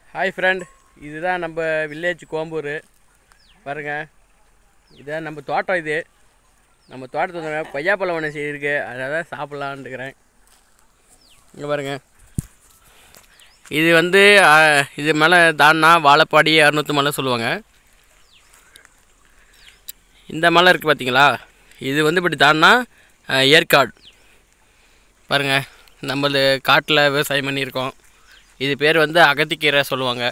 hi friend இதுதான் நம்ம village Kombur பாருங்க இதுதான் நம்ம தோட்டம் இது நம்ம தோட்டத்தில் கொய்யாப்பழம் ஒன்று இருக்கு அதை தான் சாப்பிட்லான்ட்டுக்கிறேன் இங்கே பாருங்க இது வந்து ஆ, இது மேலே தான்னா வாழைப்பாடி அறுநூத்து மலை சொல்லுவாங்க இந்த மலை இருக்குது பார்த்தீங்களா இது வந்து இப்படி தான்னா ஆ, ஏற்காடு பாருங்கள் நம்மளது காட்டில் விவசாயம் பண்ணியிருக்கோம் இது பேர் வந்து அகத்திக்கீரை சொல்லுவாங்க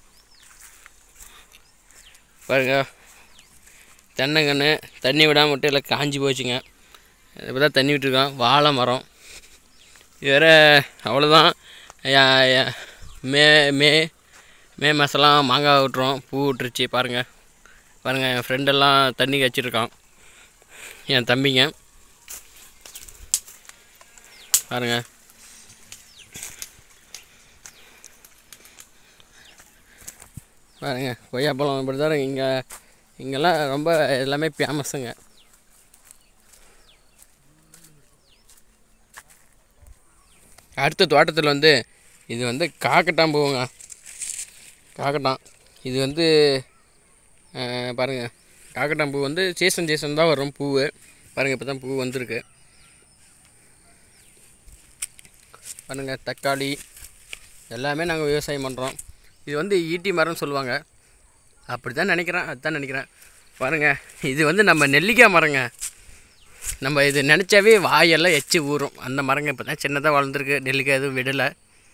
பாருங்க தென்னங்கன்று தண்ணி விடாம மட்டும் எல்லாம் காஞ்சி போச்சுங்க இப்போ தான் தண்ணி விட்டுருக்கோம் வாழை மரம் இது வேற அவ்வளோதான் யா- யா- மே மே மே மாதம்லாம் மாங்காய் விட்டுறோம் பூ விட்டுருச்சு பாருங்கள் பாருங்கள் என் ஃப்ரெண்டெல்லாம் தண்ணி கச்சிருக்கான் என் தம்பிங்க பாருங்கள் பாருங்க கொய்யாப்பழம் இப்படி தான் இங்கே இங்கெல்லாம் ரொம்ப எல்லாமே ஃபேமஸுங்க அடுத்த தோட்டத்தில் வந்து இது வந்து காக்கட்டான் பூவுங்க காக்கட்டான் இது வந்து அஹ், பாருங்க காக்கட்டான் பூ வந்து சீசன் சீசன் தான் வரும் பூவு பாருங்கள் இப்போ தான் பூ வந்திருக்கு பாருங்க தக்காளி எல்லாமே நாங்கள் விவசாயம் பண்ணுறோம் இது வந்து ஈட்டி மரம்னு சொல்லுவாங்க அப்படி தான் நினைக்கிறேன் அதுதான் நினைக்கிறேன் பாருங்கள் இது வந்து நம்ம நெல்லிக்காய் மரங்க நம்ம இது நினச்சாவே வாயெல்லாம் எச்சி ஊறும் அந்த மரங்க இப்போ தான் சின்னதாக வளர்ந்துருக்கு நெல்லிக்காய் எதுவும் விடலை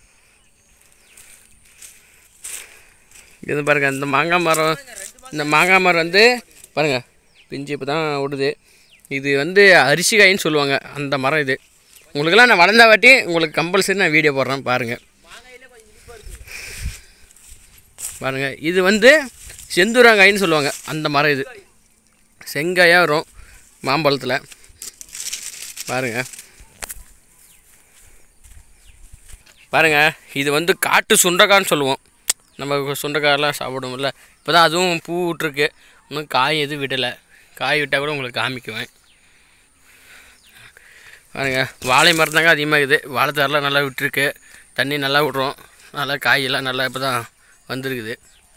இது பாருங்கள் இந்த மாங்காய் மரம் இந்த மாங்காய் மரம் வந்து பாருங்கள் பிஞ்சு இப்போ தான் விடுது இது வந்து அரிசிகாயின்னு சொல்லுவாங்க அந்த மரம் இது உங்களுக்கெல்லாம் நான் வளர்ந்த வாட்டி உங்களுக்கு கம்பல்சரி நான் வீடியோ போடுறேன் பாருங்கள் பாருங்க இது வந்து செந்தூராங்காயின்னு சொல்லுவாங்க அந்த மரம் இது செங்காயாக வரும் மாம்பழத்தில் பாருங்க பாருங்க இது வந்து காட்டு சுண்டைக்கான்னு சொல்லுவோம் நம்ம சுண்டைக்காயெல்லாம் சாப்பிடுவோம்ல இப்போ தான் அதுவும் பூ விட்ருக்கு இன்னும் காய் எதுவும் விடலை காய் விட்டால் கூட உங்களுக்கு காமிக்குவேன் பாருங்க வாழை மரம் தாங்க அதிகமாக இருக்குது வாழைத்தாரெலாம் நல்லா விட்டுருக்கு தண்ணி நல்லா விட்றோம் நல்லா காயெல்லாம் நல்லா இப்போ தான் வந்திருக்குது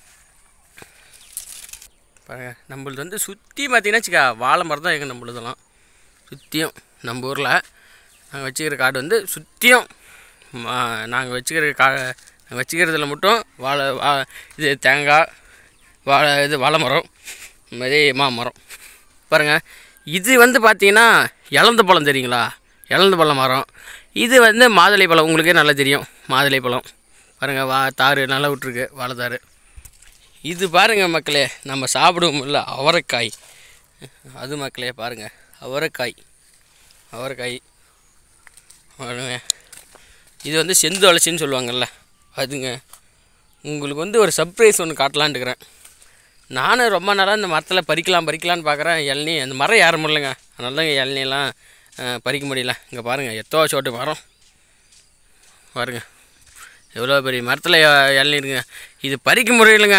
பாருங்க நம்மளது வந்து சுற்றி பார்த்தீங்கன்னா வச்சுக்கா வாழை மரம் தான் எங்கள் நம்மளதெல்லாம் சுற்றியும் நம்ம ஊரில் நாங்கள் வச்சுக்கிற காடு வந்து சுற்றியும் நாங்கள் வச்சுக்கிற கா நாங்கள் வச்சுக்கிறதுல மட்டும் வாழை வா இது தேங்காய் வாழை இது வாழை மரம் இது மாதிரி மாமரம் பாருங்கள் இது வந்து பார்த்தீங்கன்னா இலந்த பழம் தெரியுங்களா இலந்த பழம் மரம் இது வந்து மாதுளை பழம் உங்களுக்கே நல்லா தெரியும் மாதுளை பழம் பாருங்கள் வா தாறு நல்லா விட்ருக்கு வாழைத்தாறு இது பாருங்கள் மக்களே நம்ம சாப்பிடுவோம்ல அவரைக்காய் அது மக்களே பாருங்கள் அவரைக்காய் அவரைக்காய் பாருங்க இது வந்து செந்து அலசின்னு சொல்லுவாங்கள்ல அதுங்க உங்களுக்கு வந்து ஒரு சர்ப்ரைஸ் ஒன்று காட்டலான்ட்டுக்கிறேன் நானும் ரொம்ப நாளாக இந்த மரத்தில் பறிக்கலாம் பறிக்கலான்னு பார்க்குறேன் இளநீ அந்த மரம் ஏற முடியலங்க அதனால தான் இளநீலாம் அஹ், பறிக்க முடியல இங்கே பாருங்கள் எத்தோ சோட்டு மரம் பாருங்க எவ்வளோ பெரிய மரத்தில் இளநீ இருக்குங்க இது பறிக்க முடியலைங்க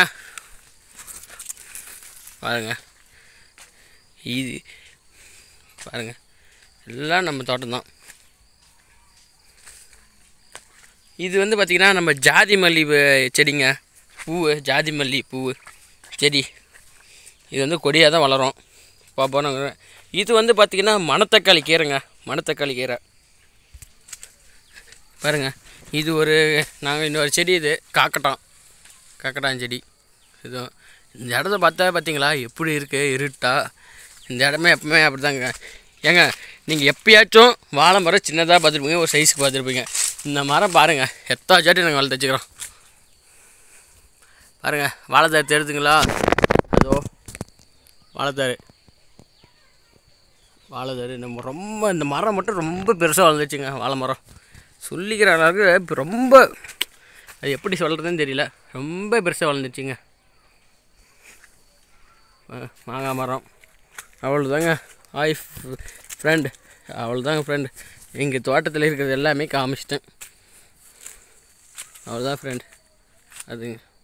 பாருங்க இது பாருங்க எல்லாம் நம்ம தோட்டம் தான் இது வந்து பார்த்திங்கன்னா நம்ம ஜாதி மல்லி வ- செடிங்க பூவு ஜாதி மல்லி பூவு செடி இது வந்து கொடியாக தான் வளரும் பார்ப்போம் நாங்கள் இது வந்து பார்த்திங்கன்னா மணத்தக்காளி கீரைங்க மணத்தக்காளி கீரை பாருங்க இது ஒரு நாங்கள் இன்னொரு செடி இது காக்கட்டான் காக்கட்டான் செடி இது இந்த இடத்த பார்த்தா பார்த்தீங்களா எப்படி இருக்குது இருட்டா இந்த இடமே எப்பவுமே அப்படி தாங்க ஏங்க நீங்கள் எப்பயாச்சும் வாழை மரம் சின்னதாக பார்த்துருப்பீங்க ஒரு சைஸுக்கு பார்த்துருப்பீங்க இந்த மரம் பாருங்கள் எத்தா சாட்டி நாங்கள் வளர்த்து வச்சுக்கிறோம் பாருங்கள் வாழைத்தாரு தெரியுதுங்களா அதோ வாழைத்தாரு வாழைத்தாரு நம்ம ரொம்ப இந்த மரம் மட்டும் ரொம்ப பெருசாக வளர்ந்துச்சுங்க வாழை மரம் சொல்லிக்கிற அளவுக்கு இப்ப ரொம்ப அது எப்படி சொல்கிறதுன்னு தெரியல ரொம்ப பெருசாக வளர்ந்துச்சுங்க ஆ, மாங்காய் மரம் அவ்வளோதாங்க ஹாய் ஃப்ரெண்ட் அவ்வளோதாங்க ஃப்ரெண்ட் எங்கள் தோட்டத்தில் இருக்கிறது எல்லாமே காமிச்சிட்டேன் அவ்வளோதான் ஃப்ரெண்ட் அதுங்க